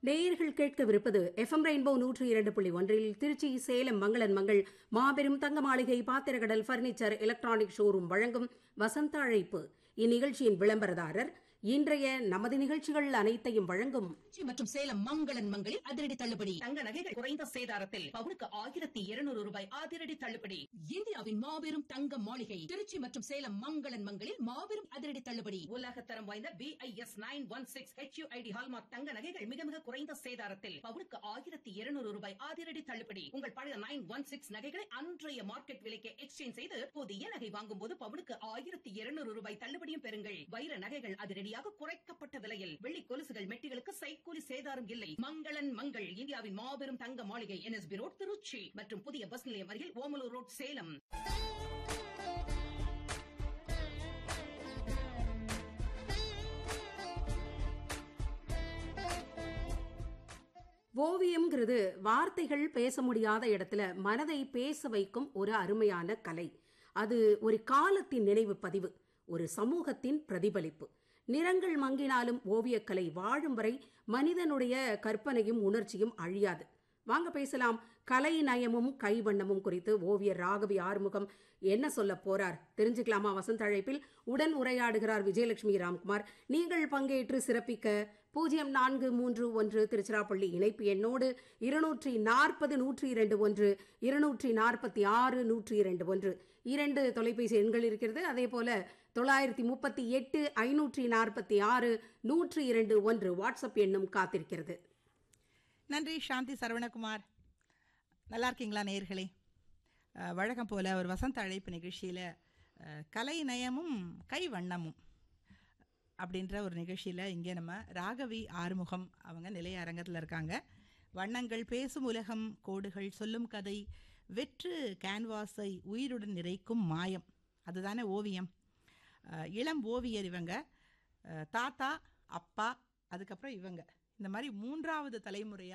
நேயர்கள் கேட்கவிருப்பது FM rainbow நூற்றி இரண்டு புள்ளி ஒன்றில் திருச்சி சேலம் மங்களன் மங்கள் மாபெரும் தங்க மாளிகை பாத்திரக்கடல் பர்னிச்சர் எலக்ட்ரானிக் ஷோரூம் வழங்கும் வசந்த அழைப்பு இந்நிகழ்ச்சியின் விளம்பரதாரர் இன்றைய நமது நிகழ்ச்சிகள் அனைத்தையும் வழங்கும் திருச்சி மற்றும் சேலம் மங்களன் மங்களில் அதிரடி தள்ளுபடி தங்க நகைகள் குறைந்த சேதாரத்தில் பவுனுக்கு ஆயிரத்தி இருநூறு ரூபாய் அதிரடி தள்ளுபடி இந்தியாவின் மாபெரும் தங்க மாளிகை திருச்சி மற்றும் சேலம் மங்களன் மங்களில் மாபெரும் அதிரடி தள்ளுபடி உலக தரம் வாய்ந்த B I S nine one six HUID hallmark தங்க நகைகள் மிக மிக குறைந்த சேதாரத்தில் பவுனுக்கு ஆயிரத்தி இருநூறு ரூபாய் அதிரடி தள்ளுபடி உங்கள் பழைய நைன் ஒன் சிக்ஸ் நகைகளை அன்றைய மார்க்கெட் விலைக்கு எக்ஸ்சேஞ்ச் செய்து புதிய நகை வாங்கும் போது பவுனுக்கு ஆயிரத்தி இருநூறு ரூபாய் தள்ளுபடியும் பெறுங்கள் வைர நகைகள் அதிரடியாக குறைக்கப்பட்ட விலையில் வெள்ளி கொலுசுகள் மெட்டிகளுக்கு சைக்கூலி சேதாரம் இல்லை மங்களன் மங்கள் இந்தியாவின் மாபெரும் தங்க மாளிகை என்எஸ்பி ரோட் திருச்சி மற்றும் புதிய பஸ் நிலையம் அருகில் ஓமலூர் ரோட் சேலம் ஓவியம்ங்கிறது வார்த்தைகள் பேச முடியாத இடத்துல மனதை பேச வைக்கும் ஒரு அருமையான கலை அது ஒரு காலத்தின் நினைவு பதிவு ஒரு சமூகத்தின் பிரதிபலிப்பு நிறங்கள் மங்கினாலும் ஓவியக்கலை வாழும் வரை மனிதனுடைய கற்பனையும் உணர்ச்சியும் அழியாது வாங்க பேசலாம் கலை நயமும் கைவண்ணமும் குறித்து ஓவியர் ராகவி ஆறுமுகம் என்ன சொல்ல போறார் தெரிஞ்சுக்கலாமா வசந்த அழைப்பில் உடன் உரையாடுகிறார் விஜயலட்சுமி ராம்குமார் நீங்கள் பங்கேற்று சிறப்பிக்க பூஜ்ஜியம் நான்கு மூன்று ஒன்று திருச்சிராப்பள்ளி இணைப்பு எண்ணோடு இருநூற்றி நாற்பது நூற்றி இரண்டு ஒன்று இருநூற்றி நாற்பத்தி ஆறு நூற்றி இரண்டு ஒன்று இரண்டு தொலைபேசி எண்கள் இருக்கிறது அதே போல தொள்ளாயிரத்தி முப்பத்தி எட்டு ஐநூற்றி நாற்பத்தி ஆறு நூற்றி இரண்டு ஒன்று வாட்ஸ்அப் எண்ணும் காத்திருக்கிறது நன்றி சாந்தி சரவணகுமார் நல்லா இருக்கீங்களா நேயர்களே அஹ், வழக்கம் போல் ஒரு வசந்த அழைப்பு நிகழ்ச்சியில் கலை நயமும் கை வண்ணமும் அப்படின்ற ஒரு நிகழ்ச்சியில் இங்கே நம்ம ராகவி ஆறுமுகம் அவங்க நிலைய அரங்கத்தில் இருக்காங்க வண்ணங்கள் பேசும் உலகம் கோடுகள் சொல்லும் கதை வெற்று கேன்வாஸை உயிருடன் நிறைக்கும் மாயம் அதுதானே ஓவியம் அஹ், இளம் ஓவியர் இவங்க அஹ், தாத்தா அப்பா அதுக்கப்புறம் இவங்க இந்த மாதிரி மூன்றாவது தலைமுறையாக